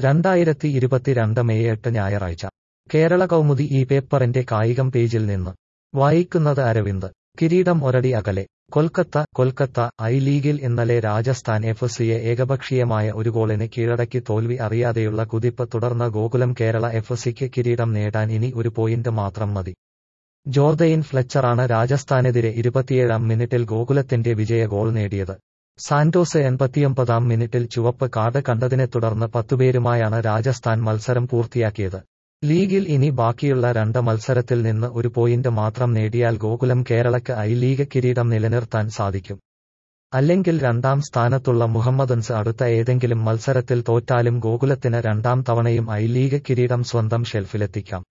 രണ്ടായിരത്തി ഇരുപത്തിരണ്ട് മെയ് എട്ട് ഞായറാഴ്ച കേരള കൗമുദി ഈ പേപ്പറിന്റെ കായികം പേജിൽ നിന്ന് വായിക്കുന്നത് അരവിന്ദ് കിരീടം ഒരടി അകലെ കൊൽക്കത്ത കൊൽക്കത്ത ഐ ലീഗിൽ ഇന്നലെ രാജസ്ഥാൻ എഫ് സിയെ ഏകപക്ഷീയമായ ഒരു ഗോളിന് കീഴടക്കി തോൽവി അറിയാതെയുള്ള കുതിപ്പ് തുടർന്ന ഗോകുലം കേരള എഫ് സിക്ക് കിരീടം നേടാൻ ഇനി ഒരു പോയിന്റ് മാത്രം മതി ജോർദയിൻ ഫ്ലെച്ചറാണ് രാജസ്ഥാനെതിരെ ഇരുപത്തിയേഴാം മിനിറ്റിൽ ഗോകുലത്തിന്റെ വിജയ ഗോൾ നേടിയത് സാന്റോസ് എൺപത്തിയൊമ്പതാം മിനിറ്റിൽ ചുവപ്പ് കാർഡ് കണ്ടതിനെ തുടർന്ന് പത്തുപേരുമായാണ് രാജസ്ഥാൻ മത്സരം പൂർത്തിയാക്കിയത് ലീഗിൽ ഇനി ബാക്കിയുള്ള രണ്ട് മത്സരത്തിൽ നിന്ന് ഒരു പോയിന്റ് മാത്രം നേടിയാൽ ഗോകുലം കേരളയ്ക്ക് ഐ ലീഗ് കിരീടം നിലനിർത്താൻ സാധിക്കും അല്ലെങ്കിൽ രണ്ടാം സ്ഥാനത്തുള്ള മുഹമ്മദൻസ് അടുത്ത ഏതെങ്കിലും മത്സരത്തിൽ തോറ്റാലും ഗോകുലത്തിന് രണ്ടാം തവണയും ഐ ലീഗ് കിരീടം സ്വന്തം ഷെൽഫിലെത്തിക്കാം